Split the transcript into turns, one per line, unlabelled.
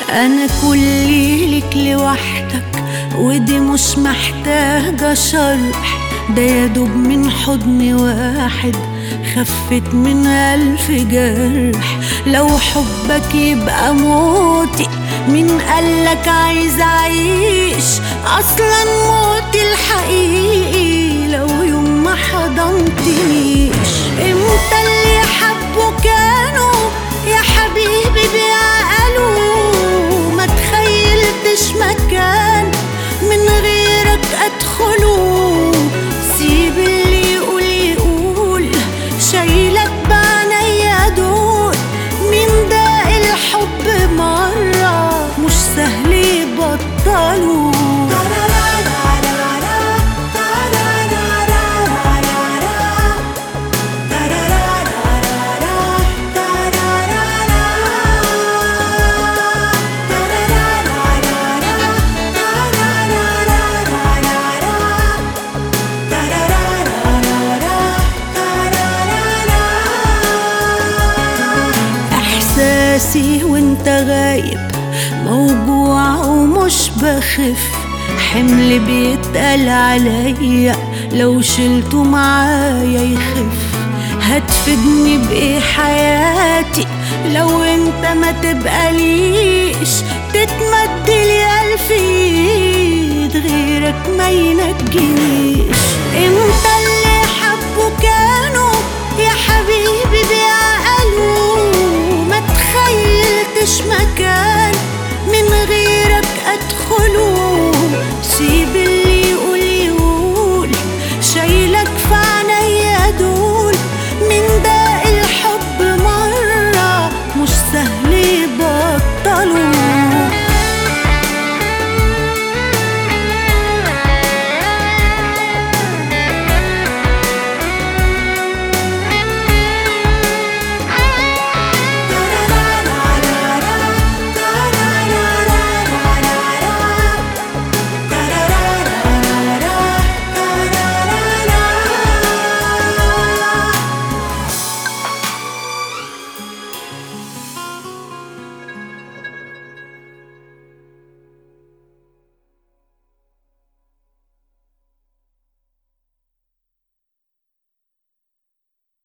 أنا كل ليك لوحدك ودي مش محتاجة شرح ده يدوب من حضن واحد خفت من ألف جرح لو حبك يبقى موتي مين قالك عايز أعيش أصلا موتي الحقيقي لو يوم ما حضنتنيش امتى اللي حبوا كانوا يا حبيبي بيعقلوا ما تخيلتش مكان من غيرك ادخله سيب اللي يقول يقول شايلك بعنيا دول مين ده الحب مرة مش سهل يبطلوا احساسي وانت غايب موجوع ومش بخف حمل بيتقل عليا لو شلته معايا يخف هتفيدني بايه حياتي لو انت ما تبقى ليش تتمد لي الف ايد غيرك ما ينجيش امتى